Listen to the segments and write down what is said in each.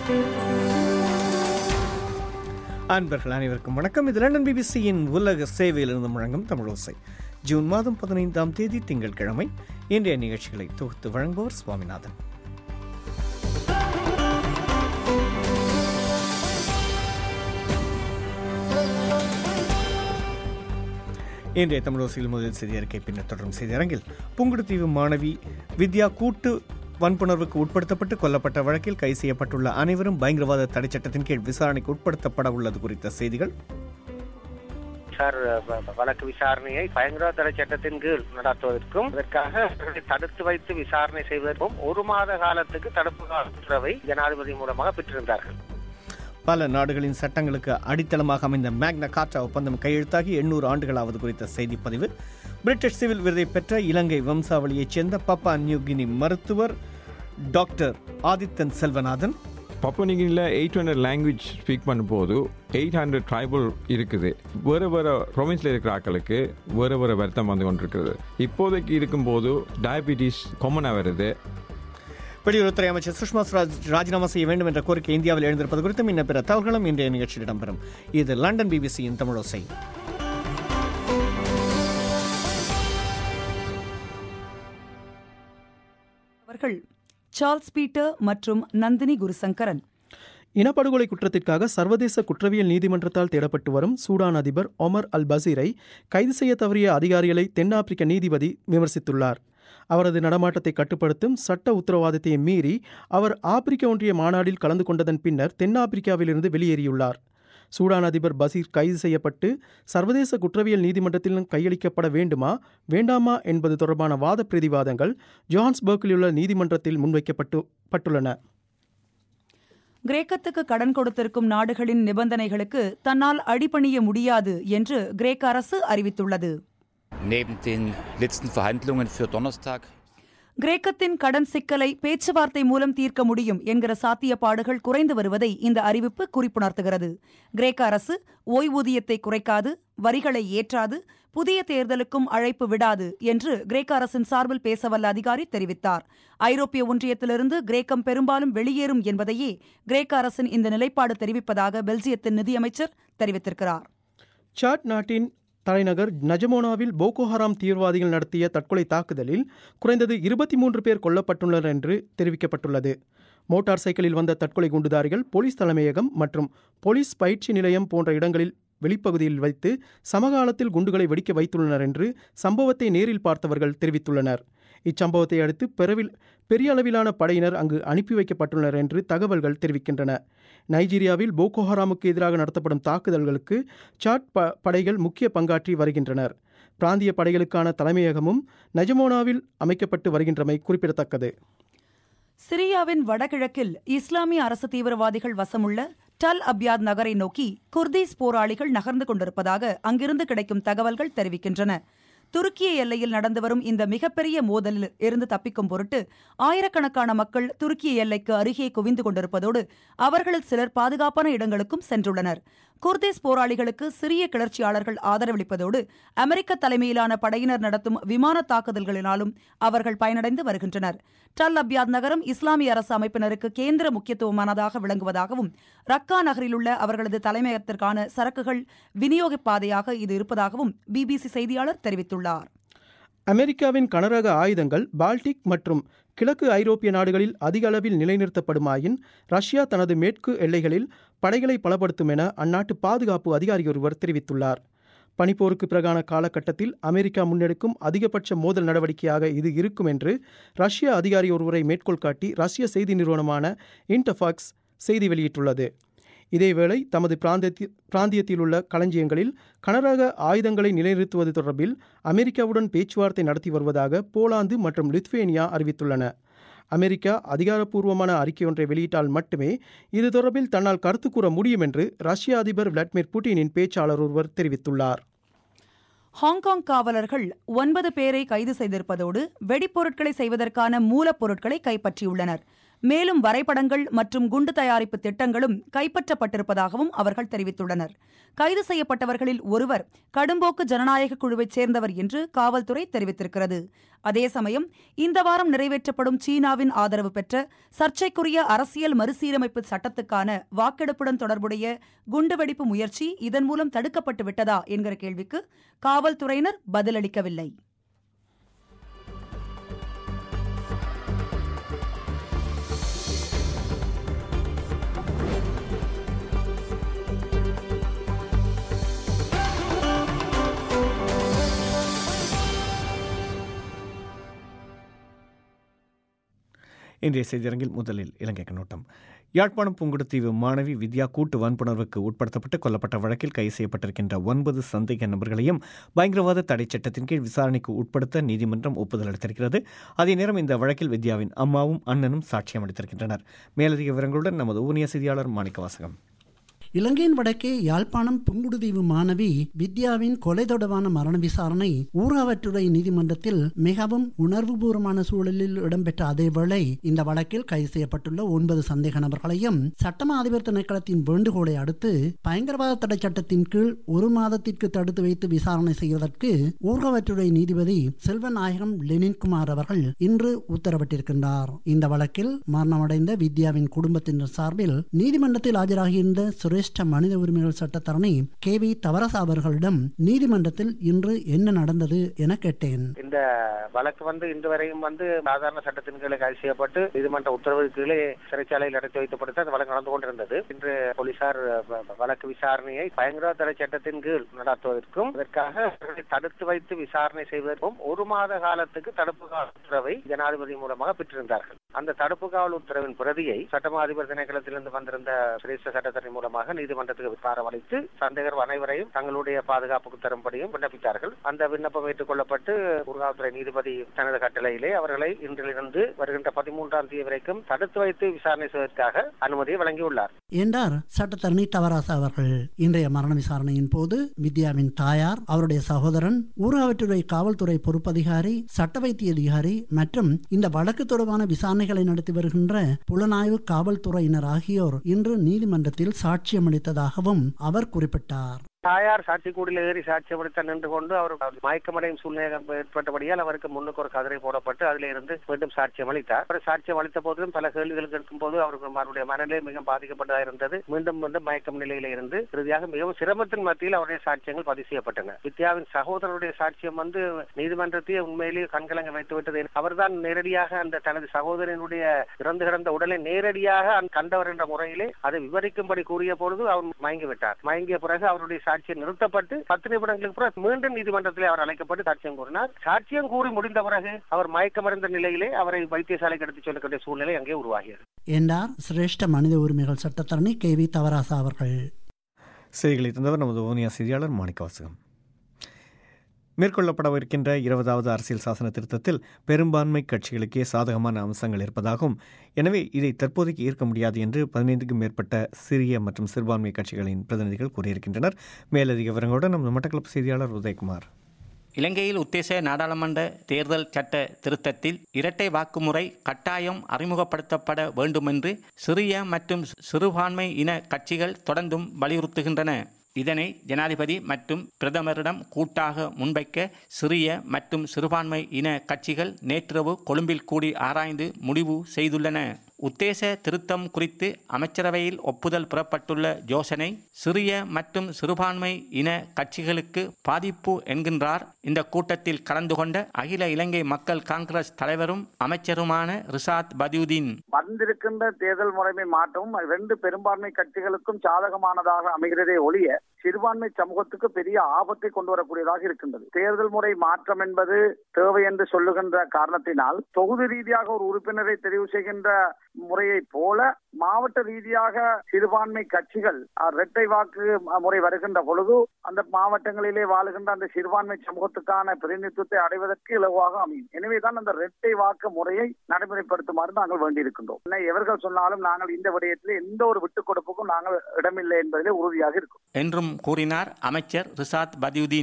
அன்பர்கள் அனைவருக்கும் வணக்கம் இது லண்டன் பிபிசியின் உலக சேவையிலிருந்து முழங்கும் தமிழோசை ஜூன் மாதம் பதினைந்தாம் தேதி திங்கட்கிழமை இன்றைய நிகழ்ச்சிகளை தொகுத்து வழங்குபவர் சுவாமிநாதன் இன்றைய தமிழோசையில் முதல் செய்தி அறிக்கை பின்னர் தொடரும் செய்தியரங்கில் புங்குடுதீவு மாணவி வித்யா கூட்டு வன்புணர்வுக்கு உட்படுத்தப்பட்டு கொல்லப்பட்ட வழக்கில் கைது செய்யப்பட்டுள்ள அனைவரும் பயங்கரவாத தடை சட்டத்தின் கீழ் விசாரணைக்கு உட்படுத்தப்பட உள்ளது குறித்த செய்திகள் சார் வ- வழக்கு விசாரணையை பயங்கரவாத தடை சட்டத்தின் கீழ் நடத்துவதற்கும் இதற்காக அவர்களை தடுத்து வைத்து விசாரணை செய்வதற்கும் ஒரு மாத காலத்துக்கு தடுப்பு கால உத்தரவை ஜனாதிபதி மூலமாக பெற்றிருந்தார்கள் பல நாடுகளின் சட்டங்களுக்கு அடித்தளமாக அமைந்த மேக்னா கார்ட்டா ஒப்பந்தம் கையெழுத்தாகி எண்ணூறு ஆண்டுகளாவது குறித்த செய்திப்பதிவு பிரிட்டிஷ் சிவில் விருதை பெற்ற இலங்கை வம்சாவளியைச் சேர்ந்த பப்பா நியூகினி மருத்துவர் டாக்டர் ஆதித்தன் செல்வநாதன் பப்பனிகினில் எயிட் ஹண்ட்ரட் லாங்குவேஜ் ஸ்பீக் பண்ணும்போது எயிட் ஹண்ட்ரட் ட்ரைபல் இருக்குது வேறு வேறு ப்ரொவின்ஸில் இருக்கிற ஆட்களுக்கு வேறு வேறு வருத்தம் வந்து கொண்டிருக்கிறது இப்போதைக்கு இருக்கும்போது டயபிட்டிஸ் காமனாக வருது வெளியுறவுத்துறை அமைச்சர் சுஷ்மா ஸ்வராஜ் ராஜினாமா செய்ய வேண்டும் என்ற கோரிக்கை இந்தியாவில் எழுந்திருப்பது குறித்தும் இன்ன பிற தகவல்களும் இன்றைய நிகழ்ச்சியில் இடம்பெறும் இது லண்டன் பிபிசியின் தமிழோசை அவர்கள் சார்ல்ஸ் பீட்டர் மற்றும் நந்தினி குருசங்கரன் இனப்படுகொலை குற்றத்திற்காக சர்வதேச குற்றவியல் நீதிமன்றத்தால் தேடப்பட்டு வரும் சூடான் அதிபர் ஒமர் அல் பசீரை கைது செய்ய தவறிய அதிகாரிகளை தென்னாப்பிரிக்க நீதிபதி விமர்சித்துள்ளார் அவரது நடமாட்டத்தை கட்டுப்படுத்தும் சட்ட உத்தரவாதத்தை மீறி அவர் ஆப்பிரிக்க ஒன்றிய மாநாட்டில் கலந்து கொண்டதன் பின்னர் தென்னாப்பிரிக்காவிலிருந்து வெளியேறியுள்ளார் சூடான் அதிபர் பசீர் கைது செய்யப்பட்டு சர்வதேச குற்றவியல் நீதிமன்றத்தில் கையளிக்கப்பட வேண்டுமா வேண்டாமா என்பது தொடர்பான வாத பிரதிவாதங்கள் ஜோஹான்ஸ்பர்க்கில் உள்ள நீதிமன்றத்தில் முன்வைக்கப்பட்டு பட்டுள்ளன கிரேக்கத்துக்கு கடன் கொடுத்திருக்கும் நாடுகளின் நிபந்தனைகளுக்கு தன்னால் அடிபணிய முடியாது என்று கிரேக்க அரசு அறிவித்துள்ளது Neben den letzten Verhandlungen für Donnerstag கிரேக்கத்தின் கடன் சிக்கலை பேச்சுவார்த்தை மூலம் தீர்க்க முடியும் என்கிற சாத்தியப்பாடுகள் குறைந்து வருவதை இந்த அறிவிப்பு குறிப்புணர்த்துகிறது கிரேக்க அரசு ஓய்வூதியத்தை குறைக்காது வரிகளை ஏற்றாது புதிய தேர்தலுக்கும் அழைப்பு விடாது என்று கிரேக்க அரசின் சார்பில் பேசவல்ல அதிகாரி தெரிவித்தார் ஐரோப்பிய ஒன்றியத்திலிருந்து கிரேக்கம் பெரும்பாலும் வெளியேறும் என்பதையே கிரேக்க அரசின் இந்த நிலைப்பாடு தெரிவிப்பதாக பெல்ஜியத்தின் நிதியமைச்சர் தெரிவித்திருக்கிறார் சாட் நாட்டின் தலைநகர் நஜமோனாவில் போகோ ஹராம் தீவிரவாதிகள் நடத்திய தற்கொலை தாக்குதலில் குறைந்தது இருபத்தி மூன்று பேர் கொல்லப்பட்டுள்ளனர் என்று தெரிவிக்கப்பட்டுள்ளது மோட்டார் சைக்கிளில் வந்த தற்கொலை குண்டுதாரிகள் போலீஸ் தலைமையகம் மற்றும் போலீஸ் பயிற்சி நிலையம் போன்ற இடங்களில் வெளிப்பகுதியில் வைத்து சமகாலத்தில் குண்டுகளை வெடிக்க வைத்துள்ளனர் என்று சம்பவத்தை நேரில் பார்த்தவர்கள் தெரிவித்துள்ளனர் இச்சம்பவத்தை அடுத்து பெரவில் பெரிய அளவிலான படையினர் அங்கு அனுப்பி வைக்கப்பட்டுள்ளனர் என்று தகவல்கள் தெரிவிக்கின்றன நைஜீரியாவில் போகோ ஹராமுக்கு எதிராக நடத்தப்படும் தாக்குதல்களுக்கு சாட் ப படைகள் முக்கிய பங்காற்றி வருகின்றனர் பிராந்திய படைகளுக்கான தலைமையகமும் நஜமோனாவில் அமைக்கப்பட்டு வருகின்றமை குறிப்பிடத்தக்கது சிரியாவின் வடகிழக்கில் இஸ்லாமிய அரசு தீவிரவாதிகள் வசமுள்ள டல் அப்யாத் நகரை நோக்கி குர்தீஸ் போராளிகள் நகர்ந்து கொண்டிருப்பதாக அங்கிருந்து கிடைக்கும் தகவல்கள் தெரிவிக்கின்றன துருக்கிய எல்லையில் நடந்து வரும் இந்த மிகப்பெரிய மோதலில் இருந்து தப்பிக்கும் பொருட்டு ஆயிரக்கணக்கான மக்கள் துருக்கிய எல்லைக்கு அருகே குவிந்து கொண்டிருப்பதோடு அவர்களில் சிலர் பாதுகாப்பான இடங்களுக்கும் சென்றுள்ளனர் குர்தீஸ் போராளிகளுக்கு சிறிய கிளர்ச்சியாளர்கள் ஆதரவளிப்பதோடு அமெரிக்க தலைமையிலான படையினர் நடத்தும் விமான தாக்குதல்களினாலும் அவர்கள் பயனடைந்து வருகின்றனர் டல் அப்யாத் நகரம் இஸ்லாமிய அரசு அமைப்பினருக்கு கேந்திர முக்கியத்துவமானதாக விளங்குவதாகவும் ரக்கா நகரிலுள்ள அவர்களது தலைமையகத்திற்கான சரக்குகள் விநியோகப் பாதையாக இது இருப்பதாகவும் பிபிசி செய்தியாளர் தெரிவித்துள்ளார் அமெரிக்காவின் கனரக ஆயுதங்கள் பால்டிக் மற்றும் கிழக்கு ஐரோப்பிய நாடுகளில் அதிக அளவில் நிலைநிறுத்தப்படுமாயின் ரஷ்யா தனது மேற்கு எல்லைகளில் படைகளை பலப்படுத்தும் என அந்நாட்டு பாதுகாப்பு அதிகாரி ஒருவர் தெரிவித்துள்ளார் பனிப்போருக்கு பிறகான காலகட்டத்தில் அமெரிக்கா முன்னெடுக்கும் அதிகபட்ச மோதல் நடவடிக்கையாக இது இருக்கும் என்று ரஷ்ய அதிகாரி ஒருவரை மேற்கோள் காட்டி ரஷ்ய செய்தி நிறுவனமான இன்டஃபாக்ஸ் செய்தி வெளியிட்டுள்ளது இதேவேளை தமது பிராந்தியத்தி பிராந்தியத்தில் உள்ள களஞ்சியங்களில் கனரக ஆயுதங்களை நிலைநிறுத்துவது தொடர்பில் அமெரிக்காவுடன் பேச்சுவார்த்தை நடத்தி வருவதாக போலாந்து மற்றும் லித்வேனியா அறிவித்துள்ளன அமெரிக்கா அதிகாரப்பூர்வமான அறிக்கை ஒன்றை வெளியிட்டால் மட்டுமே இது தொடர்பில் தன்னால் கருத்து கூற முடியும் என்று ரஷ்ய அதிபர் விளாடிமிர் புட்டினின் பேச்சாளர் ஒருவர் தெரிவித்துள்ளார் ஹாங்காங் காவலர்கள் ஒன்பது பேரை கைது செய்திருப்பதோடு வெடிப்பொருட்களை செய்வதற்கான மூலப்பொருட்களை கைப்பற்றியுள்ளனர் மேலும் வரைபடங்கள் மற்றும் குண்டு தயாரிப்பு திட்டங்களும் கைப்பற்றப்பட்டிருப்பதாகவும் அவர்கள் தெரிவித்துள்ளனர் கைது செய்யப்பட்டவர்களில் ஒருவர் கடும்போக்கு ஜனநாயக குழுவைச் சேர்ந்தவர் என்று காவல்துறை தெரிவித்திருக்கிறது அதே சமயம் இந்த வாரம் நிறைவேற்றப்படும் சீனாவின் ஆதரவு பெற்ற சர்ச்சைக்குரிய அரசியல் மறுசீரமைப்பு சட்டத்துக்கான வாக்கெடுப்புடன் தொடர்புடைய குண்டுவெடிப்பு முயற்சி இதன் மூலம் தடுக்கப்பட்டு விட்டதா என்கிற கேள்விக்கு காவல்துறையினர் பதிலளிக்கவில்லை இன்றைய செய்தியரங்கில் முதலில் இலங்கை கண்ணோட்டம் யாழ்ப்பாணம் புங்குடுதீவு மாணவி வித்யா கூட்டு வன்புணர்வுக்கு உட்படுத்தப்பட்டு கொல்லப்பட்ட வழக்கில் கைது செய்யப்பட்டிருக்கின்ற ஒன்பது சந்தேக நபர்களையும் பயங்கரவாத தடை சட்டத்தின் கீழ் விசாரணைக்கு உட்படுத்த நீதிமன்றம் ஒப்புதல் அளித்திருக்கிறது அதே நேரம் இந்த வழக்கில் வித்யாவின் அம்மாவும் அண்ணனும் சாட்சியம் அளித்திருக்கின்றனர் மேலதிக விவரங்களுடன் நமது ஊனிய செய்தியாளர் மாணிக்கவாசகம் இலங்கையின் வடக்கே யாழ்ப்பாணம் புங்குடுதீவு மாணவி வித்யாவின் கொலை தொடர்பான மரண விசாரணை ஊராவற்றுறை நீதிமன்றத்தில் மிகவும் உணர்வுபூர்வமான சூழலில் இடம்பெற்ற அதேவேளை இந்த வழக்கில் கைது செய்யப்பட்டுள்ள ஒன்பது சந்தேக நபர்களையும் சட்டமா அதிபர் திணைக்களத்தின் வேண்டுகோளை அடுத்து பயங்கரவாத தடை சட்டத்தின் கீழ் ஒரு மாதத்திற்கு தடுத்து வைத்து விசாரணை செய்வதற்கு ஊர்காவற்றுறை நீதிபதி செல்வநாயகம் லெனின்குமார் அவர்கள் இன்று உத்தரவிட்டிருக்கின்றார் இந்த வழக்கில் மரணமடைந்த வித்யாவின் குடும்பத்தினர் சார்பில் நீதிமன்றத்தில் ஆஜராகியிருந்த சுரேஷ்ட மனித உரிமைகள் சட்டத்தரணி கே வி தவரசா அவர்களிடம் நீதிமன்றத்தில் இன்று என்ன நடந்தது என கேட்டேன் இந்த வழக்கு வந்து இன்று வரையும் வந்து சாதாரண சட்டத்தின் கீழே கைது செய்யப்பட்டு நீதிமன்ற உத்தரவு கீழே சிறைச்சாலையில் அடைத்து வைக்கப்பட்டு அந்த வழக்கு நடந்து கொண்டிருந்தது இன்று போலீசார் வ- வழக்கு விசாரணையை பயங்கரவாத தடை சட்டத்தின் கீழ் நடத்துவதற்கும் அதற்காக அவர்களை தடுத்து வைத்து விசாரணை செய்வதற்கும் ஒரு மாத காலத்துக்கு தடுப்பு காவல் உத்தரவை ஜனாதிபதி மூலமாக பெற்றிருந்தார்கள் அந்த தடுப்பு காவல் உத்தரவின் பிரதியை சட்டமா அதிபர் திணைக்களத்திலிருந்து வந்திருந்த சிரேஷ்ட சட்டத்தரணி மூலமாக நீதிமன்றத்துக்கு விசாரம் அளித்து சந்தேகர் அனைவரையும் தங்களுடைய பாதுகாப்புக்கு தரும்படியும் விண்ணப்பித்தார்கள் அந்த விண்ணப்பம் ஏற்றுக்கொள்ளப்பட்டு ஊர்காவல்துறை நீதிபதி தனது கட்டளையிலே அவர்களை இன்றிலிருந்து வருகின்ற பதிமூன்றாம் தேதி வரைக்கும் தடுத்து வைத்து விசாரணை செய்வதற்காக அனுமதியை வழங்கியுள்ளார் என்றார் சட்டத்தரணி தவராசா அவர்கள் இன்றைய மரண விசாரணையின் போது வித்யாவின் தாயார் அவருடைய சகோதரன் ஊராவற்றுறை காவல்துறை பொறுப்பதிகாரி சட்ட வைத்திய அதிகாரி மற்றும் இந்த வழக்கு தொடர்பான விசாரணைகளை நடத்தி வருகின்ற புலனாய்வு காவல்துறையினர் ஆகியோர் இன்று நீதிமன்றத்தில் சாட்சியமளித்ததாகவும் அவர் குறிப்பிட்டார் தாயார் சாட்சி கூடியில் ஏறி சாட்சியப்படுத்த நின்று கொண்டு அவர் மயக்கமடையும் சூழ்நிலை ஏற்பட்டபடியால் அவருக்கு முன்னுக்கு ஒரு கதிரை போடப்பட்டு அதில் இருந்து மீண்டும் சாட்சியம் அளித்தார் அவர் சாட்சியம் அளித்த போதிலும் பல கேள்விகள் கேட்கும் போது அவருக்கு அவருடைய மனநிலை மிக பாதிக்கப்பட்டதாக இருந்தது மீண்டும் வந்து மயக்கம் நிலையில இருந்து இறுதியாக மிகவும் சிரமத்தின் மத்தியில் அவருடைய சாட்சியங்கள் பதிவு செய்யப்பட்டன வித்யாவின் சகோதரருடைய சாட்சியம் வந்து நீதிமன்றத்தையே உண்மையிலேயே கண்கலங்க வைத்து விட்டது அவர்தான் நேரடியாக அந்த தனது சகோதரனுடைய இறந்து கிடந்த உடலை நேரடியாக அந்த கண்டவர் என்ற முறையிலே அதை விவரிக்கும்படி கூறிய பொழுது அவர் மயங்கி விட்டார் மயங்கிய பிறகு அவருடைய சாட்சியம் நிறுத்தப்பட்டு பத்து நிமிடங்களுக்கு பிறகு மீண்டும் நீதிமன்றத்திலே அவர் அழைக்கப்பட்டு சாட்சியம் கூறினார் சாட்சியம் கூறி முடிந்த பிறகு அவர் மயக்கமடைந்த நிலையிலே அவரை வைத்தியசாலைக்கு எடுத்துச் செல்லக்கூடிய சூழ்நிலை அங்கே உருவாகியது என்றார் சிரேஷ்ட மனித உரிமைகள் சட்டத்தரணி கே வி தவராசா அவர்கள் செய்திகளை தந்தவர் நமது ஓனியா செய்தியாளர் மாணிக்கவாசகம் மேற்கொள்ளப்படவிருக்கின்ற இருபதாவது அரசியல் சாசன திருத்தத்தில் பெரும்பான்மை கட்சிகளுக்கே சாதகமான அம்சங்கள் இருப்பதாகவும் எனவே இதை தற்போதைக்கு ஏற்க முடியாது என்று பதினைந்துக்கும் மேற்பட்ட சிறிய மற்றும் சிறுபான்மை கட்சிகளின் பிரதிநிதிகள் கூறியிருக்கின்றனர் மேலதிக விவரங்களுடன் நமது மட்டக்களப்பு செய்தியாளர் உதயகுமார் இலங்கையில் உத்தேச நாடாளுமன்ற தேர்தல் சட்ட திருத்தத்தில் இரட்டை வாக்குமுறை கட்டாயம் அறிமுகப்படுத்தப்பட வேண்டுமென்று சிறிய மற்றும் சிறுபான்மை இன கட்சிகள் தொடர்ந்தும் வலியுறுத்துகின்றன இதனை ஜனாதிபதி மற்றும் பிரதமரிடம் கூட்டாக முன்வைக்க சிறிய மற்றும் சிறுபான்மை இன கட்சிகள் நேற்றிரவு கொழும்பில் கூடி ஆராய்ந்து முடிவு செய்துள்ளன உத்தேச திருத்தம் குறித்து அமைச்சரவையில் ஒப்புதல் பெறப்பட்டுள்ள யோசனை சிறிய மற்றும் சிறுபான்மை இன கட்சிகளுக்கு பாதிப்பு என்கின்றார் இந்த கூட்டத்தில் கலந்து கொண்ட அகில இலங்கை மக்கள் காங்கிரஸ் தலைவரும் அமைச்சருமான ரிசாத் பதியுதீன் வந்திருக்கின்ற தேர்தல் முறைமை மாற்றமும் ரெண்டு பெரும்பான்மை கட்சிகளுக்கும் சாதகமானதாக அமைகிறதே ஒழிய சிறுபான்மை சமூகத்துக்கு பெரிய ஆபத்தை கொண்டு வரக்கூடியதாக இருக்கின்றது தேர்தல் முறை மாற்றம் என்பது தேவை என்று சொல்லுகின்ற காரணத்தினால் தொகுதி ரீதியாக ஒரு உறுப்பினரை தெரிவு செய்கின்ற முறையை போல மாவட்ட ரீதியாக சிறுபான்மை கட்சிகள் அஹ், இரட்டை வாக்கு முறை வருகின்ற பொழுது அந்த மாவட்டங்களிலே வாழுகின்ற அந்த சிறுபான்மை சமூகத்துக்கான பிரதிநிதித்துவத்தை அடைவதற்கு இலவாக அமையும் எனவேதான் அந்த இரட்டை வாக்கு முறையை நடைமுறைப்படுத்துமாறு நாங்கள் வேண்டியிருக்கின்றோம் என்ன எவர்கள் சொன்னாலும் நாங்கள் இந்த விடயத்தில் எந்த ஒரு விட்டுக் கொடுப்புக்கும் நாங்கள் இடமில்லை என்பதிலே உறுதியாக இருக்கும் என்றும் கூறினார் அமைச்சர் ரிசாத் பதியுதீன்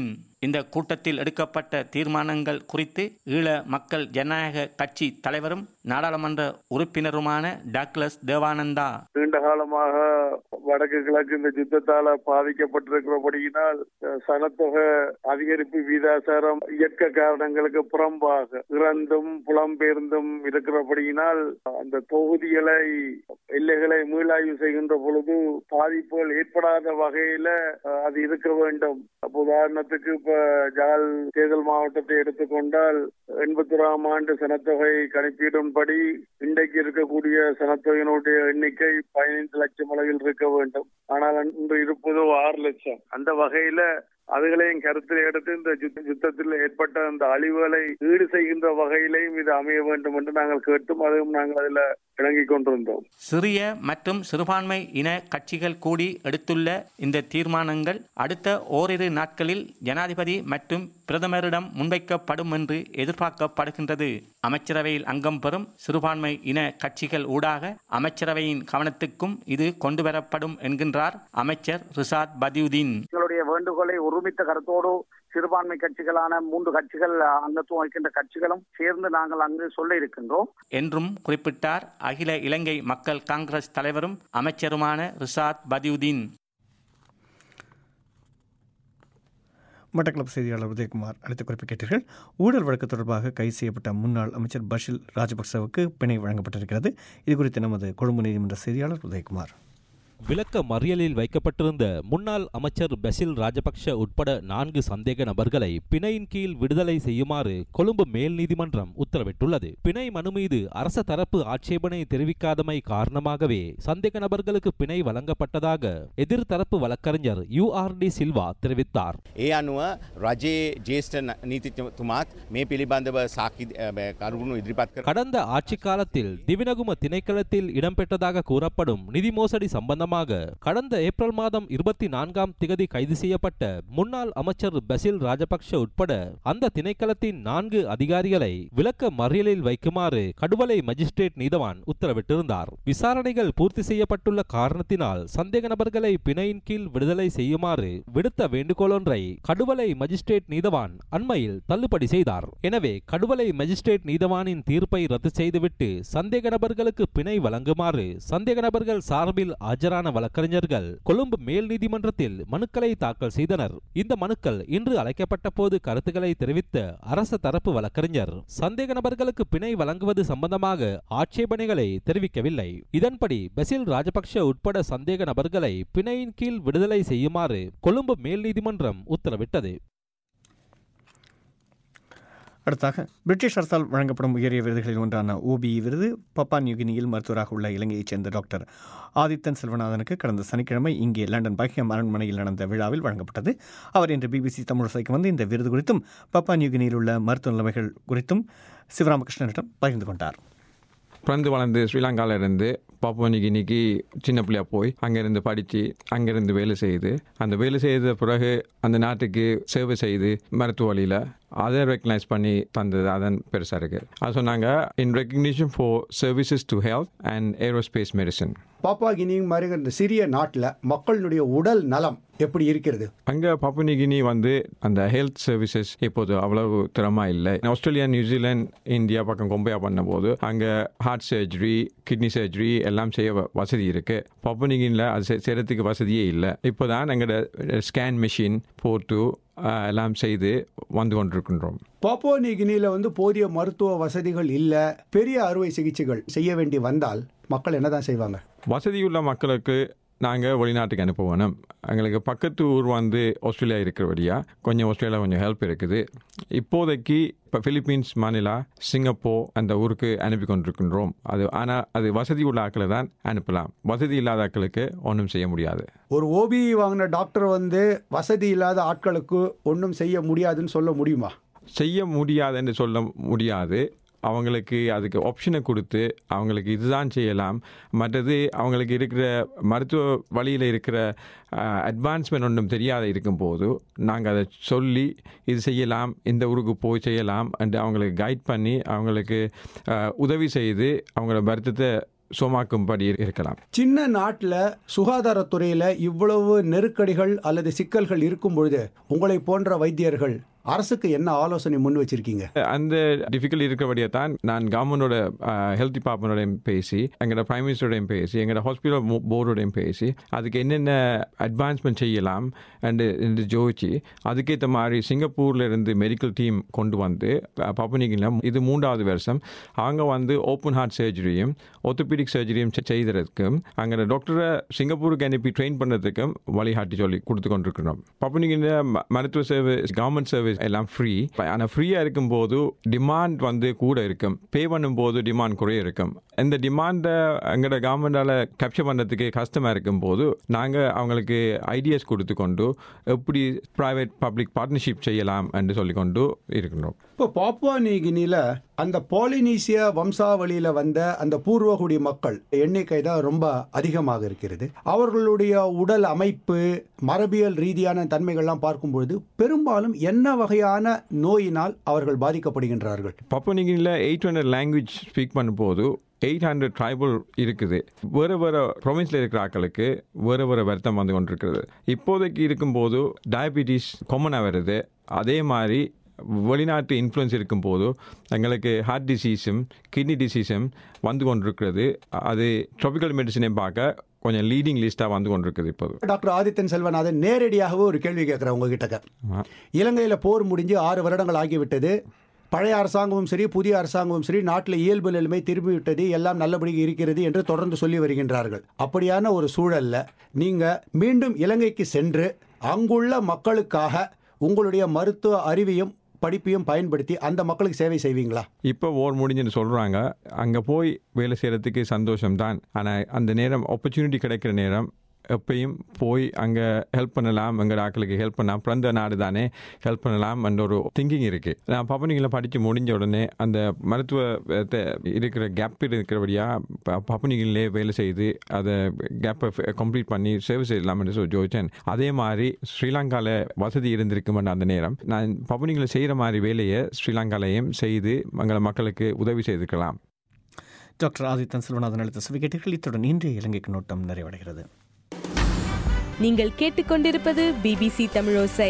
இந்த கூட்டத்தில் எடுக்கப்பட்ட தீர்மானங்கள் குறித்து ஈழ மக்கள் ஜனநாயக கட்சி தலைவரும் நாடாளுமன்ற உறுப்பினருமான டாக்லஸ் தேவானந்தா நீண்ட காலமாக வடக்கு கிழக்கு இந்த யுத்தத்தால பாதிக்கப்பட்டிருக்கிறபடியினால் அஹ், சனத்தொகை அதிகரிப்பு வீதாசாரம் இயற்கை காரணங்களுக்கு புறம்பாக இறந்தும் புலம்பெயர்ந்தும் இருக்கிறபடியினால் அந்த தொகுதிகளை எல்லைகளை மீளாய்வு செய்கின்ற பொழுது பாதிப்புகள் ஏற்படாத வகையில அஹ், அது இருக்க வேண்டும் அப்ப உதாரணத்துக்கு இப்ப ஜால் தேர்தல் மாவட்டத்தை எடுத்துக்கொண்டால் எண்பத்தி ஆறாம் ஆண்டு சனத்தொகை கணிப்பீடின்படி இன்றைக்கு இருக்கக்கூடிய சனத்தொகையினுடைய எண்ணிக்கை பதினைந்து லட்சம் அளவில் இருக்க வேண்டும் ஆனால் இன்று இருப்பதோ ஆறு லட்சம் அந்த வகையில அதுகளையும் கருத்தில் எடுத்து இந்த யுத்த- யுத்தத்தில் ஏற்பட்ட அந்த அழிவுகளை ஈடு செய்கின்ற வகையிலையும் இது அமைய வேண்டும் என்று நாங்கள் கேட்டும் அதுவும் நாங்கள் அதில் இணங்கிக் கொண்டிருந்தோம் சிறிய மற்றும் சிறுபான்மை இன கட்சிகள் கூடி எடுத்துள்ள இந்த தீர்மானங்கள் அடுத்த ஓரிரு நாட்களில் ஜனாதிபதி மற்றும் பிரதமரிடம் முன்வைக்கப்படும் என்று எதிர்பார்க்கப்படுகின்றது அமைச்சரவையில் அங்கம் பெறும் சிறுபான்மை இன கட்சிகள் ஊடாக அமைச்சரவையின் கவனத்துக்கும் இது கொண்டுவரப்படும் என்கின்றார் அமைச்சர் ரிசாத் பதியுதீன் எங்களுடைய வேண்டுகோளை ஒருமித்த கருத்தோடு சிறுபான்மை கட்சிகளான மூன்று கட்சிகள் அங்கத்துவம் வைக்கின்ற கட்சிகளும் சேர்ந்து நாங்கள் அங்கு சொல்ல இருக்கின்றோம் என்றும் குறிப்பிட்டார் அகில இலங்கை மக்கள் காங்கிரஸ் தலைவரும் அமைச்சருமான ரிசாத் பதியுதீன் மட்டக்களப்பு செய்தியாளர் உதயகுமார் அளித்த குறிப்பு கேட்டீர்கள் ஊழல் வழக்கு தொடர்பாக கைது செய்யப்பட்ட முன்னாள் அமைச்சர் பஷில் ராஜபக்சவுக்கு பிணை வழங்கப்பட்டிருக்கிறது இது குறித்து நமது கொழும்பு நீதிமன்ற செய்தியாளர் உதயகுமார் விளக்க மறியலில் வைக்கப்பட்டிருந்த முன்னாள் அமைச்சர் பெசில் ராஜபக்ஷ உட்பட நான்கு சந்தேக நபர்களை பிணையின் கீழ் விடுதலை செய்யுமாறு கொழும்பு மேல் நீதிமன்றம் உத்தரவிட்டுள்ளது பிணை மனு மீது அரச தரப்பு ஆட்சேபனை தெரிவிக்காதமை காரணமாகவே சந்தேக நபர்களுக்கு பிணை வழங்கப்பட்டதாக எதிர்த்தரப்பு வழக்கறிஞர் யூ ஆர் டி சில்வா தெரிவித்தார் ඒ අනුව රජයේ ජේෂ්ඨ නීතිතුමාත් මේ පිළිබඳව සාකි කරුණු ඉදිරිපත් කර கடந்த ஆட்சி காலத்தில் திவினகும திணைக்களத்தில் இடம்பெற்றதாக கூறப்படும் நிதி மோசடி சம்பந்தமாக கடந்த ஏப்ரல் மாதம் இருபத்தி நான்காம் திகதி கைது செய்யப்பட்ட முன்னாள் அமைச்சர் பசில் ராஜபக்ஷ உட்பட அந்த திணைக்களத்தின் நான்கு அதிகாரிகளை விளக்க மறியலில் வைக்குமாறு கடுவலை மஜிஸ்ட்ரேட் நீதவான் உத்தரவிட்டிருந்தார் விசாரணைகள் பூர்த்தி செய்யப்பட்டுள்ள காரணத்தினால் சந்தேக நபர்களை பிணையின் கீழ் விடுதலை செய்யுமாறு விடுத்த வேண்டுகோளொன்றை கடுவலை மஜிஸ்ட்ரேட் நீதவான் அண்மையில் தள்ளுபடி செய்தார் எனவே கடுவலை மஜிஸ்ட்ரேட் நீதவானின் தீர்ப்பை ரத்து செய்துவிட்டு சந்தேக நபர்களுக்கு பிணை வழங்குமாறு சந்தேக நபர்கள் சார்பில் ஆஜரான வழக்கறிஞர்கள் கொழும்பு மேல் நீதிமன்றத்தில் மனுக்களை தாக்கல் செய்தனர் இந்த மனுக்கள் இன்று அழைக்கப்பட்ட போது கருத்துக்களை தெரிவித்த அரச தரப்பு வழக்கறிஞர் சந்தேக நபர்களுக்கு பிணை வழங்குவது சம்பந்தமாக ஆட்சேபனைகளை தெரிவிக்கவில்லை இதன்படி பெசில் ராஜபக்ஷ உட்பட சந்தேக நபர்களை பிணையின் கீழ் விடுதலை செய்யுமாறு கொழும்பு மேல் நீதிமன்றம் உத்தரவிட்டது அடுத்தாக பிரிட்டிஷ் அரசால் வழங்கப்படும் உயரிய விருதுகளில் ஒன்றான ஓபிஇ விருது பப்பா நியூகினியில் மருத்துவராக உள்ள இலங்கையைச் சேர்ந்த டாக்டர் ஆதித்தன் செல்வநாதனுக்கு கடந்த சனிக்கிழமை இங்கே லண்டன் பக்கியம் அரண்மனையில் நடந்த விழாவில் வழங்கப்பட்டது அவர் இன்று பிபிசி தமிழசைக்கு வந்து இந்த விருது குறித்தும் பப்பா நியூகினியில் உள்ள மருத்துவ நிலைமைகள் குறித்தும் சிவராமகிருஷ்ணனிடம் பகிர்ந்து கொண்டார் பிறந்து வளர்ந்து ஸ்ரீலங்காவில் இருந்து பாப்புவனிகினிக்கு சின்ன பிள்ளையா போய் அங்கேருந்து படித்து அங்கேருந்து வேலை செய்து அந்த வேலை செய்த பிறகு அந்த நாட்டுக்கு சேவை செய்து மருத்துவ வழியில் அதை ரெக்கக்னைஸ் பண்ணி தந்தது அதன் பெருசாக இருக்குது அது சொன்னாங்க in recognition for services to health and aerospace medicine Papua Guinea மாதிரி இந்த சிறிய நாட்டில் மக்களுடைய உடல் நலம் எப்படி இருக்கிறது அங்கே பாப்புனிகினி வந்து அந்த ஹெல்த் சர்வீசஸ் இப்போது அவ்வளவு திறமா இல்லை ஆஸ்திரேலியா நியூசிலாந்து இந்தியா பக்கம் கொம்பையா பண்ணும்போது அங்கே ஹார்ட் சர்ஜரி கிட்னி சர்ஜரி எல்லாம் செய்ய வ- வசதி இருக்கு பாப்புனிகினில் அது செ- செய்யறதுக்கு வசதியே இல்லை இப்போதான் எங்களோட ஸ்கேன் மிஷின் போட்டு ஆஹ், எல்லாம் செய்து வந்து கொண்டிருக்கின்றோம் பாப்போ நிகினியில் வந்து போதிய மருத்துவ வசதிகள் இல்லை பெரிய அறுவை சிகிச்சைகள் செய்ய வேண்டி வந்தால் மக்கள் என்னதான் செய்வாங்க வசதியுள்ள மக்களுக்கு நாங்கள் வெளிநாட்டுக்கு அனுப்ப வேணும் எங்களுக்கு பக்கத்து ஊர் வந்து ஆஸ்திரேலியா இருக்கிறபடியா கொஞ்சம் ஆஸ்திரேலியா கொஞ்சம் ஹெல்ப் இருக்குது இப்போதைக்கு இப்போ பிலிப்பீன்ஸ் மாநிலா சிங்கப்பூர் அந்த ஊருக்கு அனுப்பி கொண்டிருக்கின்றோம் அது ஆனால் அது வசதி உள்ள ஆட்களை தான் அனுப்பலாம் வசதி இல்லாத ஆட்களுக்கு ஒன்றும் செய்ய முடியாது ஒரு ஓபி வாங்கின டாக்டர் வந்து வசதி இல்லாத ஆட்களுக்கு ஒன்றும் செய்ய முடியாதுன்னு சொல்ல முடியுமா செய்ய முடியாதுன்னு சொல்ல முடியாது அவங்களுக்கு அதுக்கு ஆப்ஷனை கொடுத்து அவங்களுக்கு இதுதான் செய்யலாம் மற்றது அவங்களுக்கு இருக்கிற மருத்துவ வழியில் இருக்கிற அட்வான்ஸ்மெண்ட் ஒன்றும் தெரியாத இருக்கும்போது நாங்கள் அதை சொல்லி இது செய்யலாம் இந்த ஊருக்கு போய் செய்யலாம் என்று அவங்களுக்கு கைட் பண்ணி அவங்களுக்கு அஹ், உதவி செய்து அவங்களோட மருத்துவத்தை சோமாக்கும்படி இருக்கலாம் சின்ன நாட்டில் சுகாதாரத்துறையில் இவ்வளவு நெருக்கடிகள் அல்லது சிக்கல்கள் இருக்கும் பொழுது உங்களை போன்ற வைத்தியர்கள் அரசுக்கு என்ன ஆலோசனை முன் வச்சிருக்கீங்க அந்த டிஃபிகல்ட் இருக்கிறபடியே தான் நான் கவர்மெண்டோட ஹெல்த் டிபார்ட்மெண்டோடையும் பேசி எங்களோட பிரைம் மினிஸ்டரோடையும் பேசி எங்களோட ஹாஸ்பிட்டல் போர்டோடையும் பேசி அதுக்கு என்னென்ன அட்வான்ஸ்மெண்ட் செய்யலாம் அண்டு என்று ஜோதிச்சு அதுக்கேற்ற மாதிரி சிங்கப்பூர்ல இருந்து மெடிக்கல் டீம் கொண்டு வந்து பப்பனிக்கில் இது மூன்றாவது வருஷம் அவங்க வந்து ஓப்பன் ஹார்ட் சர்ஜரியும் ஒர்த்தோபீடிக் சர்ஜரியும் செய்ததுக்கும் அங்கே டாக்டரை சிங்கப்பூருக்கு அனுப்பி ட்ரெயின் பண்ணுறதுக்கும் வழிகாட்டி சொல்லி கொடுத்து கொண்டிருக்கிறோம் பப்பனிக்கில் மருத்துவ சர்வீஸ் கவர்மெண்ட் சர்வீஸ் எல்லாம் ஃப்ரீ ஆனால் ஃப்ரீயாக இருக்கும்போது டிமாண்ட் வந்து கூட இருக்கும் பே பண்ணும்போது டிமாண்ட் குறைய இருக்கும் இந்த டிமாண்டை எங்களோட கவர்மெண்டால் கேப்சர் பண்ணுறதுக்கு கஷ்டமாக இருக்கும்போது நாங்கள் அவங்களுக்கு ஐடியாஸ் கொடுத்து கொண்டு எப்படி ப்ரைவேட் பப்ளிக் பார்ட்னர்ஷிப் செய்யலாம் என்று சொல்லிக்கொண்டு இருக்கின்றோம் இப்போ பாப்புவா நியூகினியில் அந்த பாலினீசியா வம்சாவளியில் வந்த அந்த பூர்வகுடி மக்கள் எண்ணிக்கை தான் ரொம்ப அதிகமாக இருக்கிறது அவர்களுடைய உடல் அமைப்பு மரபியல் ரீதியான தன்மைகள்லாம் பார்க்கும்பொழுது பெரும்பாலும் என்ன வகையான நோயினால் அவர்கள் பாதிக்கப்படுகின்றார்கள் பப்பனிகினில் எயிட் ஹண்ட்ரட் லாங்குவேஜ் ஸ்பீக் பண்ணும்போது எயிட் ஹண்ட்ரட் ட்ரைபல் இருக்குது வேறு வேறு ப்ரொவின்ஸில் இருக்கிற ஆட்களுக்கு வேறு வேறு வருத்தம் வந்து கொண்டிருக்கிறது இப்போதைக்கு இருக்கும்போது டயபிட்டிஸ் காமனாக வருது அதே மாதிரி வெளிநாட்டு இன்ஃப்ளூயன்ஸ் இருக்கும்போது எங்களுக்கு ஹார்ட் டிசீஸும் கிட்னி டிசீஸும் வந்து கொண்டிருக்கிறது அது ட்ராபிக்கல் மெடிசனை பார்க்க கொஞ்சம் லீடிங் லிஸ்ட்டாக வந்து கொண்டிருக்குது இப்போது டாக்டர் ஆதித்தன் செல்வநாதன் நேரடியாகவே ஒரு கேள்வி கேட்குறேன் உங்ககிட்ட இலங்கையில் போர் முடிஞ்சு ஆறு வருடங்கள் ஆகிவிட்டது பழைய அரசாங்கமும் சரி புதிய அரசாங்கமும் சரி நாட்டில் இயல்பு நிலைமை திரும்பிவிட்டது எல்லாம் நல்லபடி இருக்கிறது என்று தொடர்ந்து சொல்லி வருகின்றார்கள் அப்படியான ஒரு சூழல்ல நீங்க மீண்டும் இலங்கைக்கு சென்று அங்குள்ள மக்களுக்காக உங்களுடைய மருத்துவ அறிவையும் படிப்பையும் பயன்படுத்தி அந்த மக்களுக்கு சேவை செய்வீங்களா இப்போ ஓர் முடிஞ்சுன்னு சொல்கிறாங்க அங்கே போய் வேலை செய்கிறதுக்கு சந்தோஷம்தான் ஆனால் அந்த நேரம் ஆப்பர்ச்சுனிட்டி கிடைக்கிற நேரம் எப்பயும் போய் அங்கே ஹெல்ப் பண்ணலாம் எங்கள் ஆட்களுக்கு ஹெல்ப் பண்ணலாம் பிறந்த நாடு தானே ஹெல்ப் பண்ணலாம் என்ற ஒரு திங்கிங் இருக்குது நான் பப்பனிகளை படித்து முடிஞ்ச உடனே அந்த மருத்துவ இருக்கிற கேப் இருக்கிறபடியாக பப்பனிகளே வேலை செய்து அதை கேப்பை கம்ப்ளீட் பண்ணி சேவை செய்யலாம் என்று சொல்லி ஜோதிச்சேன் அதே மாதிரி ஸ்ரீலங்காவில் வசதி இருந்திருக்கும் அந்த நேரம் நான் பப்பனிகளை செய்கிற மாதிரி வேலையை ஸ்ரீலங்காலையும் செய்து எங்களை மக்களுக்கு உதவி செய்திருக்கலாம் டாக்டர் ஆதித்தன் செல்வநாதன் அளித்த சுவிகேட்டர்கள் இத்துடன் இன்றைய இலங்கைக்கு நோட்டம் நிறைவடைகிறது நீங்கள் கேட்டுக்கொண்டிருப்பது பிபிசி தமிழோசை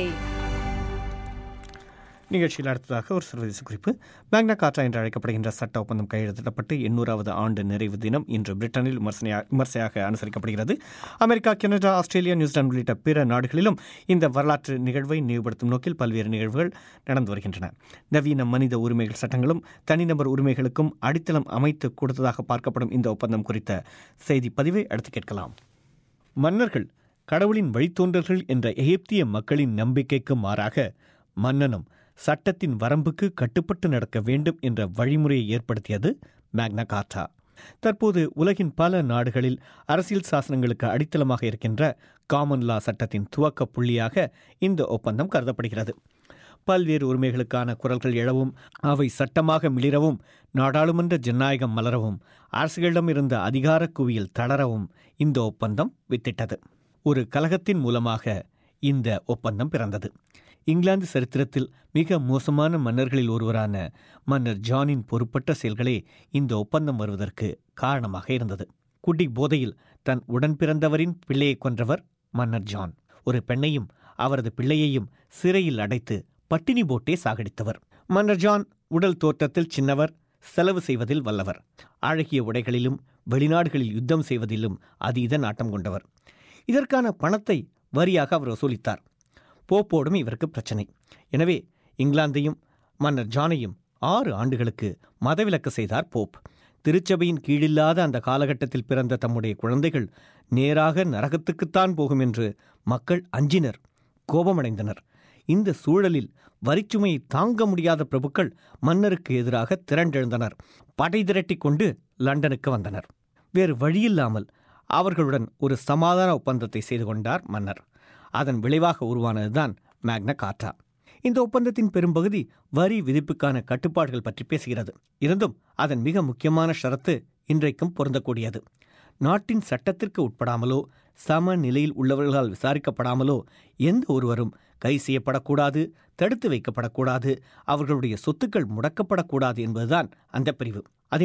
நிகழ்ச்சியில் அடுத்ததாக ஒரு சர்வதேச குறிப்பு மேக்னா கார்ட்டா என்று அழைக்கப்படுகின்ற சட்ட ஒப்பந்தம் கையெழுத்திடப்பட்டு எண்ணூறாவது ஆண்டு நிறைவு தினம் இன்று பிரிட்டனில் விமர்சையாக அனுசரிக்கப்படுகிறது அமெரிக்கா கனடா ஆஸ்திரேலியா நியூசிலாந்து உள்ளிட்ட பிற நாடுகளிலும் இந்த வரலாற்று நிகழ்வை நினைவுபடுத்தும் நோக்கில் பல்வேறு நிகழ்வுகள் நடந்து வருகின்றன நவீன மனித உரிமைகள் சட்டங்களும் தனிநபர் உரிமைகளுக்கும் அடித்தளம் அமைத்து கொடுத்ததாக பார்க்கப்படும் இந்த ஒப்பந்தம் குறித்த செய்தி பதிவை அடுத்து கேட்கலாம் மன்னர்கள் கடவுளின் வழித்தோன்றல்கள் என்ற எகிப்திய மக்களின் நம்பிக்கைக்கு மாறாக மன்னனும் சட்டத்தின் வரம்புக்கு கட்டுப்பட்டு நடக்க வேண்டும் என்ற வழிமுறையை ஏற்படுத்தியது மேக்னா கார்ட்டா தற்போது உலகின் பல நாடுகளில் அரசியல் சாசனங்களுக்கு அடித்தளமாக இருக்கின்ற காமன் லா சட்டத்தின் துவக்க புள்ளியாக இந்த ஒப்பந்தம் கருதப்படுகிறது பல்வேறு உரிமைகளுக்கான குரல்கள் எழவும் அவை சட்டமாக மிளிரவும் நாடாளுமன்ற ஜனநாயகம் மலரவும் அரசுகளிடம் இருந்த அதிகார குவியல் தளரவும் இந்த ஒப்பந்தம் வித்திட்டது ஒரு கலகத்தின் மூலமாக இந்த ஒப்பந்தம் பிறந்தது இங்கிலாந்து சரித்திரத்தில் மிக மோசமான மன்னர்களில் ஒருவரான மன்னர் ஜானின் பொறுப்பட்ட செயல்களே இந்த ஒப்பந்தம் வருவதற்கு காரணமாக இருந்தது குடி போதையில் தன் உடன் பிறந்தவரின் பிள்ளையை கொன்றவர் மன்னர் ஜான் ஒரு பெண்ணையும் அவரது பிள்ளையையும் சிறையில் அடைத்து பட்டினி போட்டே சாகடித்தவர் மன்னர் ஜான் உடல் தோற்றத்தில் சின்னவர் செலவு செய்வதில் வல்லவர் அழகிய உடைகளிலும் வெளிநாடுகளில் யுத்தம் செய்வதிலும் அதீத நாட்டம் கொண்டவர் இதற்கான பணத்தை வரியாக அவர் வசூலித்தார் போப்போடும் இவருக்கு பிரச்சனை எனவே இங்கிலாந்தையும் மன்னர் ஜானையும் ஆறு ஆண்டுகளுக்கு மதவிலக்கு செய்தார் போப் திருச்சபையின் கீழில்லாத அந்த காலகட்டத்தில் பிறந்த தம்முடைய குழந்தைகள் நேராக நரகத்துக்குத்தான் போகும் என்று மக்கள் அஞ்சினர் கோபமடைந்தனர் இந்த சூழலில் வரிச்சுமையை தாங்க முடியாத பிரபுக்கள் மன்னருக்கு எதிராக திரண்டெழுந்தனர் படை திரட்டி கொண்டு லண்டனுக்கு வந்தனர் வேறு வழியில்லாமல் அவர்களுடன் ஒரு சமாதான ஒப்பந்தத்தை செய்து கொண்டார் மன்னர் அதன் விளைவாக உருவானதுதான் மேக்னா கார்ட்டா இந்த ஒப்பந்தத்தின் பெரும்பகுதி வரி விதிப்புக்கான கட்டுப்பாடுகள் பற்றி பேசுகிறது இருந்தும் அதன் மிக முக்கியமான ஷரத்து இன்றைக்கும் பொருந்தக்கூடியது நாட்டின் சட்டத்திற்கு உட்படாமலோ சம நிலையில் உள்ளவர்களால் விசாரிக்கப்படாமலோ எந்த ஒருவரும் கை செய்யப்படக்கூடாது தடுத்து வைக்கப்படக்கூடாது அவர்களுடைய சொத்துக்கள் முடக்கப்படக்கூடாது என்பதுதான் அந்த பிரிவு அதே நேரம்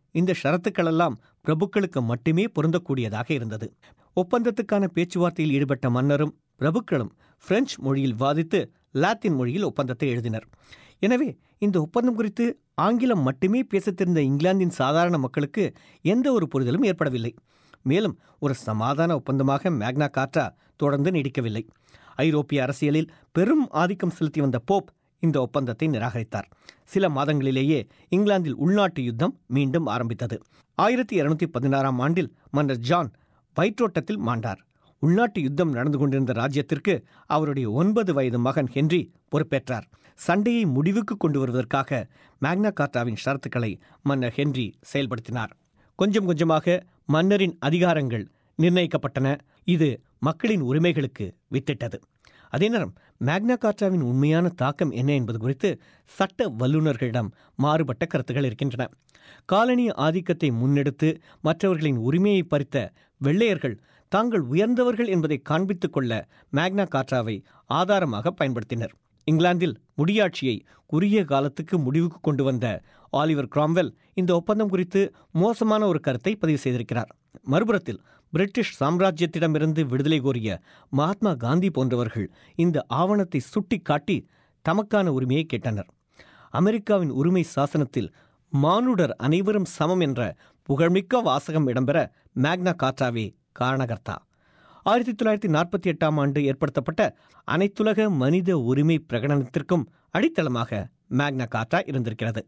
இந்த ஷரத்துக்களெல்லாம் பிரபுக்களுக்கு மட்டுமே பொருந்தக்கூடியதாக இருந்தது ஒப்பந்தத்துக்கான பேச்சுவார்த்தையில் ஈடுபட்ட மன்னரும் பிரபுக்களும் பிரெஞ்சு மொழியில் வாதித்து லாத்தின் மொழியில் ஒப்பந்தத்தை எழுதினர் எனவே இந்த ஒப்பந்தம் குறித்து ஆங்கிலம் மட்டுமே பேசத் தெரிந்த இங்கிலாந்தின் சாதாரண மக்களுக்கு எந்த ஒரு புரிதலும் ஏற்படவில்லை மேலும் ஒரு சமாதான ஒப்பந்தமாக மேக்னா கார்ட்டா தொடர்ந்து நீடிக்கவில்லை ஐரோப்பிய அரசியலில் பெரும் ஆதிக்கம் செலுத்தி வந்த போப் இந்த ஒப்பந்தத்தை நிராகரித்தார் சில மாதங்களிலேயே இங்கிலாந்தில் உள்நாட்டு யுத்தம் மீண்டும் ஆரம்பித்தது ஆயிரத்தி இருநூத்தி பதினாறாம் ஆண்டில் மன்னர் ஜான் வயிற்றோட்டத்தில் மாண்டார் உள்நாட்டு யுத்தம் நடந்து கொண்டிருந்த ராஜ்யத்திற்கு அவருடைய ஒன்பது வயது மகன் ஹென்றி பொறுப்பேற்றார் சண்டையை முடிவுக்கு கொண்டு வருவதற்காக மேக்னா கார்ட்டாவின் ஷரத்துக்களை மன்னர் ஹென்றி செயல்படுத்தினார் கொஞ்சம் கொஞ்சமாக மன்னரின் அதிகாரங்கள் நிர்ணயிக்கப்பட்டன இது மக்களின் உரிமைகளுக்கு வித்திட்டது அதே நேரம் மேக்னா கார்ட்டாவின் உண்மையான தாக்கம் என்ன என்பது குறித்து சட்ட வல்லுநர்களிடம் மாறுபட்ட கருத்துகள் இருக்கின்றன காலனி ஆதிக்கத்தை முன்னெடுத்து மற்றவர்களின் உரிமையை பறித்த வெள்ளையர்கள் தாங்கள் உயர்ந்தவர்கள் என்பதை காண்பித்துக் கொள்ள மேக்னா கார்ட்டாவை ஆதாரமாக பயன்படுத்தினர் இங்கிலாந்தில் முடியாட்சியை குறுகிய காலத்துக்கு முடிவுக்கு கொண்டு வந்த ஆலிவர் கிராம்வெல் இந்த ஒப்பந்தம் குறித்து மோசமான ஒரு கருத்தை பதிவு செய்திருக்கிறார் மறுபுறத்தில் பிரிட்டிஷ் சாம்ராஜ்யத்திடமிருந்து விடுதலை கோரிய மகாத்மா காந்தி போன்றவர்கள் இந்த ஆவணத்தை சுட்டிக்காட்டி தமக்கான உரிமையை கேட்டனர் அமெரிக்காவின் உரிமை சாசனத்தில் மானுடர் அனைவரும் சமம் என்ற புகழ்மிக்க வாசகம் இடம்பெற மேக்னா கார்ட்டாவே காரணகர்த்தா ஆயிரத்தி தொள்ளாயிரத்தி நாற்பத்தி எட்டாம் ஆண்டு ஏற்படுத்தப்பட்ட அனைத்துலக மனித உரிமை பிரகடனத்திற்கும் அடித்தளமாக மேக்னா கார்ட்டா இருந்திருக்கிறது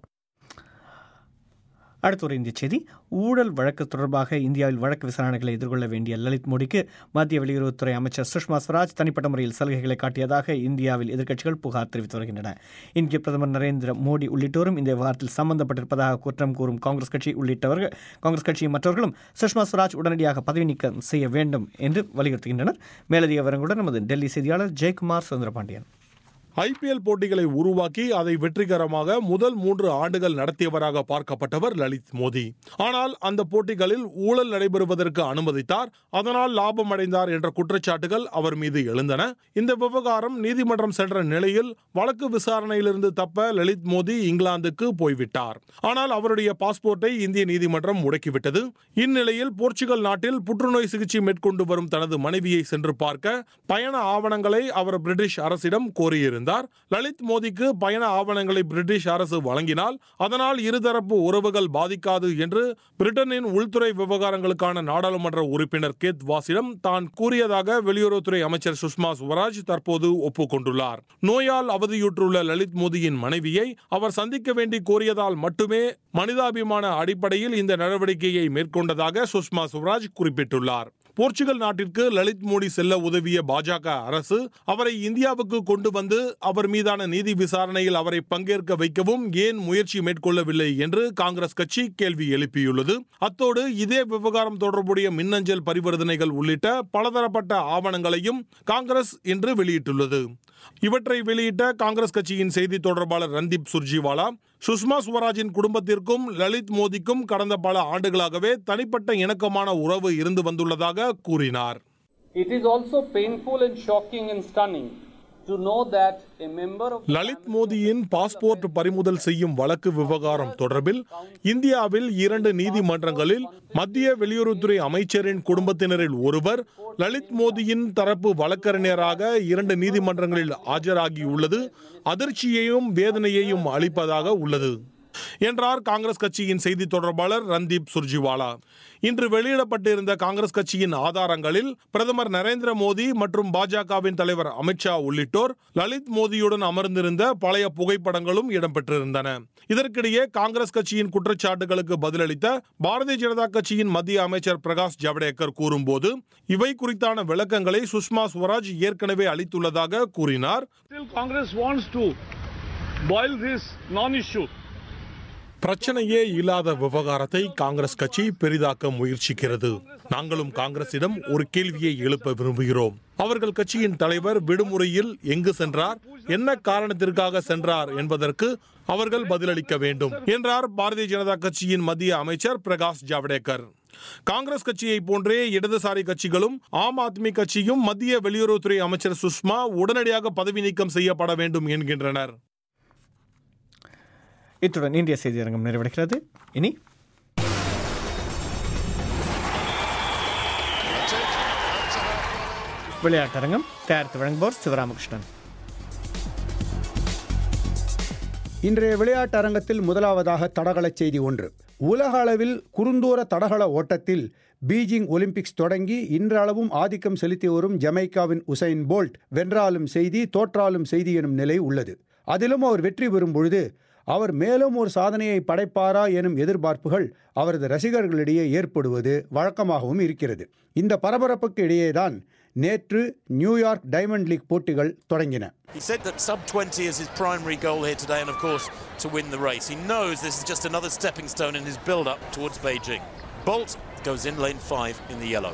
அடுத்த ஒரு இந்திய செய்தி ஊழல் வழக்கு தொடர்பாக இந்தியாவில் வழக்கு விசாரணைகளை எதிர்கொள்ள வேண்டிய லலித் மோடிக்கு மத்திய வெளியுறவுத்துறை அமைச்சர் சுஷ்மா ஸ்வராஜ் தனிப்பட்ட முறையில் சலுகைகளை காட்டியதாக இந்தியாவில் எதிர்க்கட்சிகள் புகார் தெரிவித்து வருகின்றன இந்திய பிரதமர் நரேந்திர மோடி உள்ளிட்டோரும் இந்த விவகாரத்தில் சம்பந்தப்பட்டிருப்பதாக குற்றம் கூறும் காங்கிரஸ் கட்சி உள்ளிட்டவர்கள் காங்கிரஸ் கட்சி மற்றவர்களும் சுஷ்மா ஸ்வராஜ் உடனடியாக பதவி நீக்கம் செய்ய வேண்டும் என்று வலியுறுத்துகின்றனர் மேலதிக விவரங்களுடன் நமது டெல்லி செய்தியாளர் ஜெயக்குமார் சுதந்திரபாண்டியன் ஐபிஎல் போட்டிகளை உருவாக்கி அதை வெற்றிகரமாக முதல் மூன்று ஆண்டுகள் நடத்தியவராக பார்க்கப்பட்டவர் லலித் மோடி ஆனால் அந்த போட்டிகளில் ஊழல் நடைபெறுவதற்கு அனுமதித்தார் அதனால் லாபம் அடைந்தார் என்ற குற்றச்சாட்டுகள் அவர் மீது எழுந்தன இந்த விவகாரம் நீதிமன்றம் சென்ற நிலையில் வழக்கு விசாரணையிலிருந்து தப்ப லலித் மோடி இங்கிலாந்துக்கு போய்விட்டார் ஆனால் அவருடைய பாஸ்போர்ட்டை இந்திய நீதிமன்றம் முடக்கிவிட்டது இந்நிலையில் போர்ச்சுகல் நாட்டில் புற்றுநோய் சிகிச்சை மேற்கொண்டு வரும் தனது மனைவியை சென்று பார்க்க பயண ஆவணங்களை அவர் பிரிட்டிஷ் அரசிடம் கோரியிருந்தார் இருந்தார் லலித் மோடிக்கு பயண ஆவணங்களை பிரிட்டிஷ் அரசு வழங்கினால் அதனால் இருதரப்பு உறவுகள் பாதிக்காது என்று பிரிட்டனின் உள்துறை விவகாரங்களுக்கான நாடாளுமன்ற உறுப்பினர் கேத் வாசிடம் தான் கூறியதாக வெளியுறவுத்துறை அமைச்சர் சுஷ்மா ஸ்வராஜ் தற்போது ஒப்புக்கொண்டுள்ளார் நோயால் அவதியுற்றுள்ள லலித் மோடியின் மனைவியை அவர் சந்திக்க வேண்டி கோரியதால் மட்டுமே மனிதாபிமான அடிப்படையில் இந்த நடவடிக்கையை மேற்கொண்டதாக சுஷ்மா ஸ்வராஜ் குறிப்பிட்டுள்ளார் போர்ச்சுகல் நாட்டிற்கு லலித் மோடி செல்ல உதவிய பாஜக அரசு அவரை இந்தியாவுக்கு கொண்டு வந்து அவர் மீதான நீதி விசாரணையில் அவரை பங்கேற்க வைக்கவும் ஏன் முயற்சி மேற்கொள்ளவில்லை என்று காங்கிரஸ் கட்சி கேள்வி எழுப்பியுள்ளது அத்தோடு இதே விவகாரம் தொடர்புடைய மின்னஞ்சல் பரிவர்த்தனைகள் உள்ளிட்ட பலதரப்பட்ட ஆவணங்களையும் காங்கிரஸ் இன்று வெளியிட்டுள்ளது இவற்றை வெளியிட்ட காங்கிரஸ் கட்சியின் செய்தி தொடர்பாளர் ரந்தீப் சுர்ஜிவாலா சுஷ்மா ஸ்வராஜின் குடும்பத்திற்கும் லலித் மோடிக்கும் கடந்த பல ஆண்டுகளாகவே தனிப்பட்ட இணக்கமான உறவு இருந்து வந்துள்ளதாக கூறினார் It is also painful and shocking and stunning to know that a member of Lalit மோடியின் பாஸ்போர்ட் பறிமுதல் செய்யும் வழக்கு விவகாரம் தொடர்பில் இந்தியாவில் இரண்டு நீதிமன்றங்களில் மத்திய வெளியுறவுத்துறை அமைச்சரின் குடும்பத்தினரில் ஒருவர் லலித் மோடியின் தரப்பு வழக்கறிஞராக இரண்டு நீதிமன்றங்களில் ஆஜராகியுள்ளது அதிர்ச்சியையும் வேதனையையும் அளிப்பதாக உள்ளது என்றார் காங்கிரஸ் கட்சியின் செய்தி தொடர்பாளர் ரந்தீப் சுர்ஜிவாலா இன்று வெளியிடப்பட்டிருந்த காங்கிரஸ் கட்சியின் ஆதாரங்களில் பிரதமர் நரேந்திர மோடி மற்றும் பாஜகவின் தலைவர் அமித்ஷா உள்ளிட்டோர் லலித் மோடியுடன் அமர்ந்திருந்த பழைய புகைப்படங்களும் இடம்பெற்றிருந்தன இதற்கிடையே காங்கிரஸ் கட்சியின் குற்றச்சாட்டுகளுக்கு பதிலளித்த பாரதிய ஜனதா கட்சியின் மத்திய அமைச்சர் பிரகாஷ் ஜவடேகர் கூறும்போது இவை குறித்தான விளக்கங்களை சுஷ்மா ஸ்வராஜ் ஏற்கனவே அளித்துள்ளதாக கூறினார் Still, Congress wants to boil this non-issue. பிரச்சனையே இல்லாத விவகாரத்தை காங்கிரஸ் கட்சி பெரிதாக்க முயற்சிக்கிறது நாங்களும் காங்கிரசிடம் ஒரு கேள்வியை எழுப்ப விரும்புகிறோம் அவர்கள் கட்சியின் தலைவர் விடுமுறையில் எங்கு சென்றார் என்ன காரணத்திற்காக சென்றார் என்பதற்கு அவர்கள் பதிலளிக்க வேண்டும் என்றார் பாரதிய ஜனதா கட்சியின் மத்திய அமைச்சர் பிரகாஷ் ஜவடேகர் காங்கிரஸ் கட்சியை போன்றே இடதுசாரி கட்சிகளும் ஆம் ஆத்மி கட்சியும் மத்திய வெளியுறவுத்துறை அமைச்சர் சுஷ்மா உடனடியாக பதவி நீக்கம் செய்யப்பட வேண்டும் என்கின்றனர் இத்துடன் இந்திய செய்தியரங்கம் நிறைவடைகிறது இனி விளையாட்டரங்கம் தயாரித்து வழங்குவோர் சிவராமகிருஷ்ணன் இன்றைய விளையாட்டு அரங்கத்தில் முதலாவதாக தடகள செய்தி ஒன்று உலக அளவில் குறுந்தூர தடகள ஓட்டத்தில் பீஜிங் ஒலிம்பிக்ஸ் தொடங்கி இன்றளவும் ஆதிக்கம் செலுத்தி வரும் ஜமைக்காவின் உசைன் போல்ட் வென்றாலும் செய்தி தோற்றாலும் செய்தி எனும் நிலை உள்ளது அதிலும் அவர் வெற்றி பெறும் பொழுது அவர் மேலும் ஒரு சாதனையை படைப்பாரா எனும் எதிர்பார்ப்புகள் அவரது ரசிகர்களிடையே ஏற்படுவது வழக்கமாகவும் இருக்கிறது இந்த பரபரப்புக்கு இடையேதான் நேற்று நியூயார்க் டைமண்ட் லீக் போட்டிகள் தொடங்கின He said that sub 20 is his primary goal here today, and of course, to win the race. He knows this is just another stepping stone in his build up towards Beijing. Bolt goes in lane five in the yellow.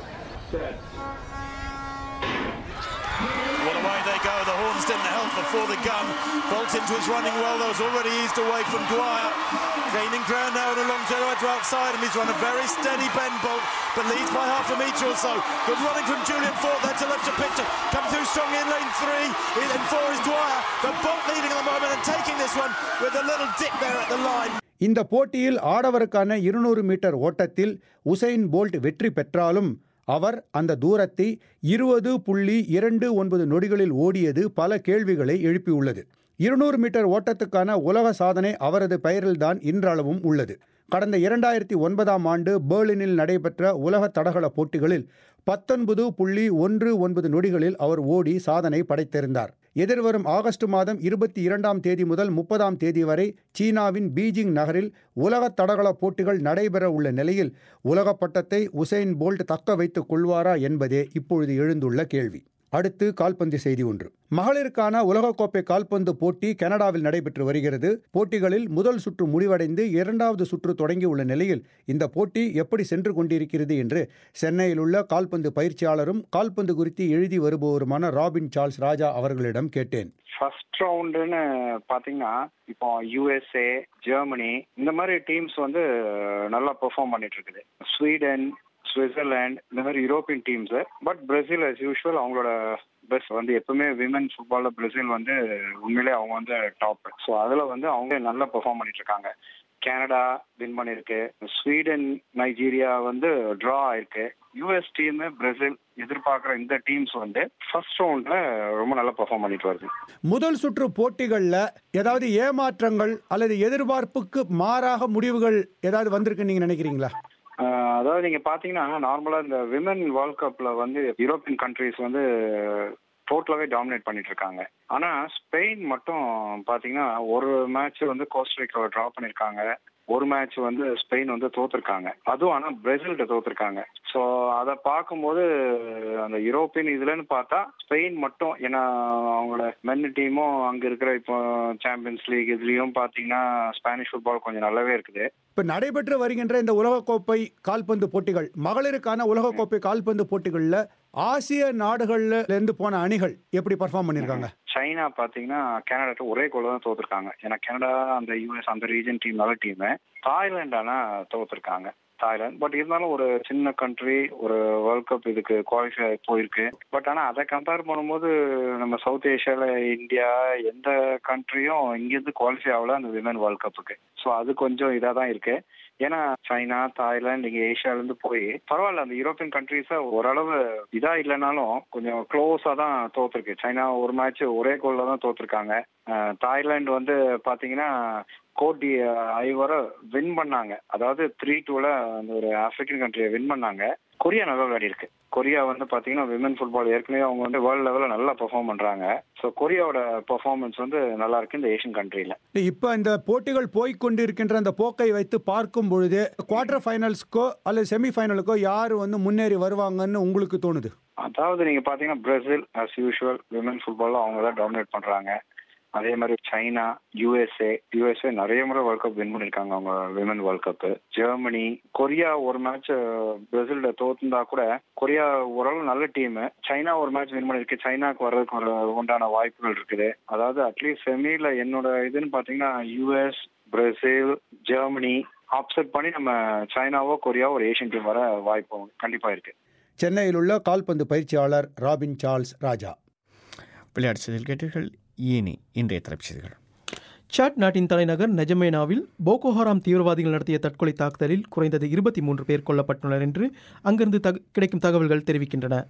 What away they go. The horns didn't help before the gun. Bolt into his running well, though, has already eased away from Dwyer. Gaining ground now and along zero to outside him. He's run a very steady bend, Bolt, but leads by half a metre or so. Good running from Julian Fort there to left to picture. Comes through strong in lane three. In and four is Dwyer. But Bolt leading at the moment and taking this one with a little dip there at the line. இந்த போட்டியில் ஆடவருக்கான இருநூறு metre ஓட்டத்தில் Usain Bolt வெற்றி பெற்றாலும் அவர் அந்த தூரத்தை இருபது புள்ளி இரண்டு ஒன்பது நொடிகளில் ஓடியது பல கேள்விகளை எழுப்பியுள்ளது இருநூறு மீட்டர் ஓட்டத்துக்கான உலக சாதனை அவரது பெயரில்தான் இன்றளவும் உள்ளது கடந்த இரண்டாயிரத்தி ஒன்பதாம் ஆண்டு பெர்லினில் நடைபெற்ற உலக தடகள போட்டிகளில் பத்தொன்பது புள்ளி ஒன்று ஒன்பது நொடிகளில் அவர் ஓடி சாதனை படைத்திருந்தார் எதிர்வரும் ஆகஸ்ட் மாதம் இருபத்தி இரண்டாம் தேதி முதல் முப்பதாம் தேதி வரை சீனாவின் பீஜிங் நகரில் உலக தடகள போட்டிகள் நடைபெற உள்ள நிலையில் உலக பட்டத்தை உசைன் போல்ட் தக்க வைத்துக் கொள்வாரா என்பதே இப்பொழுது எழுந்துள்ள கேள்வி அடுத்து கால்பந்து செய்தி ஒன்று மகளிருக்கான உலகக்கோப்பை கால்பந்து போட்டி கனடாவில் நடைபெற்று வருகிறது போட்டிகளில் முதல் சுற்று முடிவடைந்து இரண்டாவது சுற்று தொடங்கியுள்ள நிலையில் இந்த போட்டி எப்படி சென்று கொண்டிருக்கிறது என்று சென்னையில் உள்ள கால்பந்து பயிற்சியாளரும் கால்பந்து குறித்து எழுதி வருபவருமான ராபின் சார்ல்ஸ் ராஜா அவர்களிடம் கேட்டேன் ஃபர்ஸ்ட் ரவுண்டுன்னு பாத்தீங்கன்னா இப்போ யூஎஸ்ஏ ஜெர்மனி இந்த மாதிரி டீம்ஸ் வந்து நல்லா பெர்ஃபார்ம் பண்ணிட்டு இருக்குது ஸ்வீடன் சுவிட்சர்லாந்து இந்த மாதிரி European teams but Brazil as usual அவங்களோட பெஸ்ட் வந்து எப்பவுமே விமன் ஃபுட்பால்ல பிரேசில் வந்து உண்மையிலே அவங்க வந்து டாப் ஸோ அதுல வந்து அவங்க நல்லா பெர்ஃபார்ம் பண்ணிட்டு இருக்காங்க கனடா வின் பண்ணிருக்கு ஸ்வீடன் நைஜீரியா வந்து டிரா ஆயிருக்கு யூஎஸ் டீம் பிரேசில் எதிர்பார்க்குற இந்த டீம்ஸ் வந்து ஃபர்ஸ்ட் ரவுண்ட்ல ரொம்ப நல்லா பெர்ஃபார்ம் பண்ணிட்டு வருது முதல் சுற்று போட்டிகளில் ஏதாவது ஏமாற்றங்கள் அல்லது எதிர்பார்ப்புக்கு மாறாக முடிவுகள் ஏதாவது வந்திருக்கு நீங்க நினைக்கிறீங்களா ஆஹ் அதாவது நீங்க பாத்தீங்கன்னா நார்மலா இந்த விமன் வேர்ல்ட் கப்ல வந்து யூரோப்பியன் கண்ட்ரீஸ் வந்து டோட்டலாவே டாமினேட் பண்ணிட்டு இருக்காங்க ஆனா ஸ்பெயின் மட்டும் பாத்தீங்கன்னா ஒரு மேட்ச் வந்து கோஸ்டரிக்காவை டிரா பண்ணிருக்காங்க ஒரு மேட்ச் வந்து ஸ்பெயின் வந்து தோத்துருக்காங்க அதுவும் ஆனா பிரேசில்கிட்ட தோத்துருக்காங்க ஸோ அதை பார்க்கும்போது அந்த யூரோப்பியன் இதுலன்னு பார்த்தா ஸ்பெயின் மட்டும் ஏன்னா அவங்களோட மென் டீமும் அங்க இருக்கிற இப்போ சாம்பியன்ஸ் லீக் இதுலயும் பாத்தீங்கன்னா ஸ்பானிஷ் ஃபுட்பால் கொஞ்சம் நல்லாவே இருக்குது இப்போ நடைபெற்று வருகின்ற இந்த உலகக்கோப்பை கால்பந்து போட்டிகள் மகளிருக்கான உலகக்கோப்பை கால்பந்து போட்டிகளில் ஆசிய நாடுகள்ல இருந்து போன அணிகள் எப்படி பர்ஃபார்ம் பண்ணியிருக்காங்க சைனா பாத்தீங்கன்னா கனடாட்ட ஒரே கோல தான் தோத்துருக்காங்க ஏன்னா கனடா அந்த யூஎஸ் அந்த ரீஜன் டீம் நல்ல டீம் தாய்லாந்து ஆனா தோத்துருக்காங்க தாய்லாந்து பட் இருந்தாலும் ஒரு சின்ன கண்ட்ரி ஒரு வேர்ல்ட் கப் இதுக்கு குவாலிஃபை போயிருக்கு பட் ஆனா அதை கம்பேர் பண்ணும்போது நம்ம சவுத் ஏஷியால இந்தியா எந்த கண்ட்ரியும் இங்கிருந்து குவாலிஃபை ஆகல அந்த விமன் வேர்ல்ட் கப்புக்கு ஸோ அது கொஞ்சம் இதாக தான் இருக்கு ஏன்னா சைனா தாய்லாந்து இங்க ஏஷியால இருந்து போய் பரவாயில்ல அந்த யூரோப்பியன் கண்ட்ரீஸ ஓரளவு இதா இல்லைனாலும் கொஞ்சம் க்ளோஸா தான் தோத்துருக்கு சைனா ஒரு மேட்ச் ஒரே கோல்ல தான் தோத்துருக்காங்க அஹ் தாய்லாந்து வந்து பாத்தீங்கன்னா கோட்டி ஐவரை வின் பண்ணாங்க அதாவது த்ரீ டூல அந்த ஒரு ஆப்பிரிக்கன் கண்ட்ரியை வின் பண்ணாங்க கொரியா நல்லா விளையாடி இருக்கு கொரியா வந்து பாத்தீங்கன்னா விமன் ஃபுட்பால் ஏற்கனவே அவங்க வந்து வேர்ல்ட் லெவலில் நல்லா பெர்ஃபார்ம் பண்றாங்க ஸோ கொரியாவோட பெர்ஃபார்மன்ஸ் வந்து நல்லா இருக்கு இந்த ஏஷியன் கண்ட்ரியில இப்போ இந்த போட்டிகள் போய்க்கொண்டு இருக்கின்ற அந்த போக்கை வைத்து பார்க்கும் பொழுது குவார்டர் ஃபைனல்ஸ்க்கோ அல்லது செமி ஃபைனலுக்கோ யார் வந்து முன்னேறி வருவாங்கன்னு உங்களுக்கு தோணுது அதாவது நீங்க பாத்தீங்கன்னா பிரேசில் as யூஷுவல் விமன் ஃபுட்பால்ல அவங்க தான் டாமினேட் பண்றாங்க அதே மாதிரி சைனா யுஎஸ்ஏ யுஎஸ்ஏ நிறைய முறை வேர்ல்ட் கப் வின் பண்ணிருக்காங்க அவங்க women world cup Germany Korea ஒரு மேட்ச் பிரேசில்ட தோத்துந்தா கூட கொரியா ஓரளவு நல்ல டீம் சைனா ஒரு மேட்ச் வின் பண்ணிருக்கு சைனாக்கு வர்றதுக்கு ஒரு உண்டான வாய்ப்புகள் இருக்குது அதாவது அட்லீஸ்ட் செமில என்னோட இதுன்னு பாத்தீங்கன்னா யுஎஸ் பிரேசில் ஜெர்மனி அப்செட் பண்ணி நம்ம சைனாவோ கொரியாவோ ஒரு ஏஷியன் டீம் வர வாய்ப்பு கண்டிப்பா இருக்கு சென்னையில் உள்ள கால்பந்து பயிற்சியாளர் ராபின் சார்ல்ஸ் ராஜா விளையாட்டு செய்திகள் கேட்டீர்கள் இனி இன்றைய தலைப்புச் செய்திகள் சாட் நாட்டின் தலைநகர் நெஜமேனாவில் போகோ ஹராம் தீவிரவாதிகள் நடத்திய தற்கொலை தாக்குதலில் குறைந்தது இருபத்தி மூன்று பேர் கொல்லப்பட்டுள்ளனர் என்று அங்கிருந்து தக கிடைக்கும் தகவல்கள் தெரிவிக்கின்றன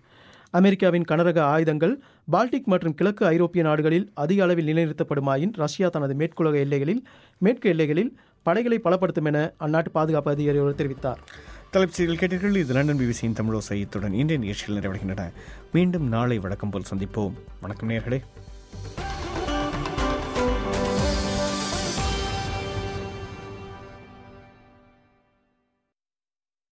அமெரிக்காவின் கனரக ஆயுதங்கள் பால்டிக் மற்றும் கிழக்கு ஐரோப்பிய நாடுகளில் அதிக அளவில் நிலைநிறுத்தப்படுமாயின் ரஷ்யா தனது மேற்குலக எல்லைகளில் மேற்கு எல்லைகளில் படைகளை பலப்படுத்தும் என அந்நாட்டு பாதுகாப்பு அதிகாரி ஒருவர் தெரிவித்தார் தலைப்புச் செய்திகள் கேட்டீர்கள் இது லண்டன் பிபிசியின் தமிழோசை இத்துடன் இன்றைய நிகழ்ச்சியில் நிறைவடைகின்றன மீண்டும் நாளை வழக்கம் போல் சந்திப்போம் வணக்கம் நேர்களே